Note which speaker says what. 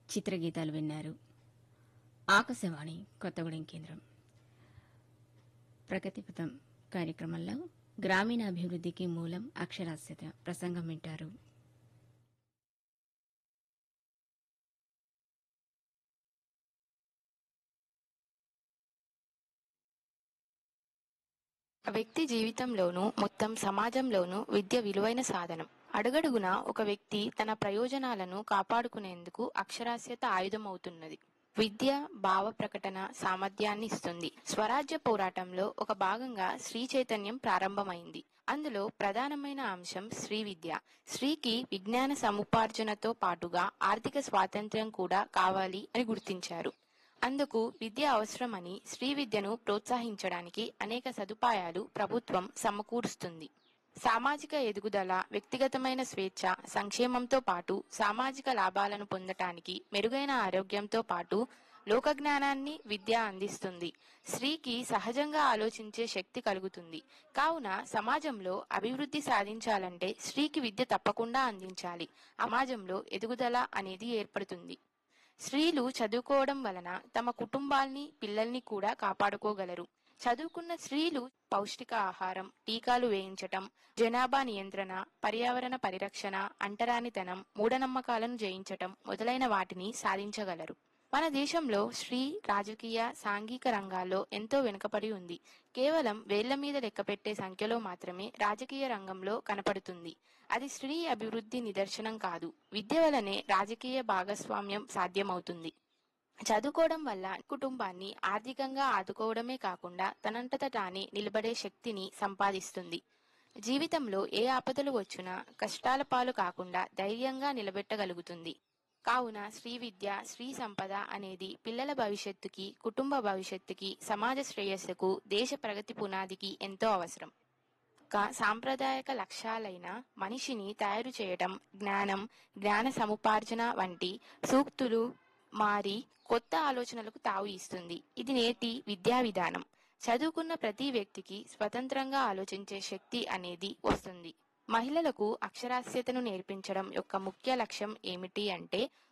Speaker 1: చిత్రగీతాలు విన్నారు ఆకాశవాణి కొత్తగూడెం కేంద్రం ప్రగతిపథం కార్యక్రమంలో గ్రామీణాభివృద్ధికి మూలం అక్షరాస్యత ప్రసంగం వింటారు
Speaker 2: వ్యక్తి జీవితంలోనూ మొత్తం సమాజంలోనూ విద్య విలువైన సాధనం అడుగడుగున ఒక వ్యక్తి తన ప్రయోజనాలను కాపాడుకునేందుకు అక్షరాస్యత ఆయుధమవుతున్నది విద్య భావ ప్రకటన సామర్థ్యాన్ని ఇస్తుంది స్వరాజ్య పోరాటంలో ఒక భాగంగా శ్రీ చైతన్యం ప్రారంభమైంది అందులో ప్రధానమైన అంశం శ్రీ విద్య స్త్రీకి విజ్ఞాన సముపార్జనతో పాటుగా ఆర్థిక స్వాతంత్ర్యం కూడా కావాలి అని గుర్తించారు అందుకు విద్య అవసరమని స్త్రీ విద్యను ప్రోత్సహించడానికి అనేక సదుపాయాలు ప్రభుత్వం సమకూరుస్తుంది సామాజిక ఎదుగుదల వ్యక్తిగతమైన స్వేచ్ఛ సంక్షేమంతో పాటు సామాజిక లాభాలను పొందటానికి మెరుగైన ఆరోగ్యంతో పాటు లోక జ్ఞానాన్ని విద్య అందిస్తుంది స్త్రీకి సహజంగా ఆలోచించే శక్తి కలుగుతుంది కావున సమాజంలో అభివృద్ధి సాధించాలంటే స్త్రీకి విద్య తప్పకుండా అందించాలి సమాజంలో ఎదుగుదల అనేది ఏర్పడుతుంది స్త్రీలు చదువుకోవడం వలన తమ కుటుంబాల్ని పిల్లల్ని కూడా కాపాడుకోగలరు చదువుకున్న స్త్రీలు పౌష్టిక ఆహారం టీకాలు వేయించటం జనాభా నియంత్రణ పర్యావరణ పరిరక్షణ అంటరానితనం మూఢనమ్మకాలను జయించటం మొదలైన వాటిని సాధించగలరు మన దేశంలో స్త్రీ రాజకీయ సాంఘిక రంగాల్లో ఎంతో వెనుకబడి ఉంది కేవలం వేళ్ల మీద లెక్కపెట్టే సంఖ్యలో మాత్రమే రాజకీయ రంగంలో కనపడుతుంది అది స్త్రీ అభివృద్ధి నిదర్శనం కాదు విద్య వలనే రాజకీయ భాగస్వామ్యం సాధ్యమవుతుంది చదువుకోవడం వల్ల కుటుంబాన్ని ఆర్థికంగా ఆదుకోవడమే కాకుండా తనంతట తానే నిలబడే శక్తిని సంపాదిస్తుంది జీవితంలో ఏ ఆపదలు వచ్చినా కష్టాల పాలు కాకుండా ధైర్యంగా నిలబెట్టగలుగుతుంది కావున శ్రీ విద్య శ్రీ సంపద అనేది పిల్లల భవిష్యత్తుకి కుటుంబ భవిష్యత్తుకి సమాజ శ్రేయస్సుకు దేశ ప్రగతి పునాదికి ఎంతో అవసరం ఒక సాంప్రదాయక లక్ష్యాలైన మనిషిని తయారు చేయటం జ్ఞానం జ్ఞాన సముపార్జన వంటి సూక్తులు మారి కొత్త ఆలోచనలకు తావు ఇస్తుంది ఇది నేటి విద్యా విధానం చదువుకున్న ప్రతి వ్యక్తికి స్వతంత్రంగా ఆలోచించే శక్తి అనేది వస్తుంది మహిళలకు అక్షరాస్యతను నేర్పించడం యొక్క ముఖ్య లక్ష్యం ఏమిటి అంటే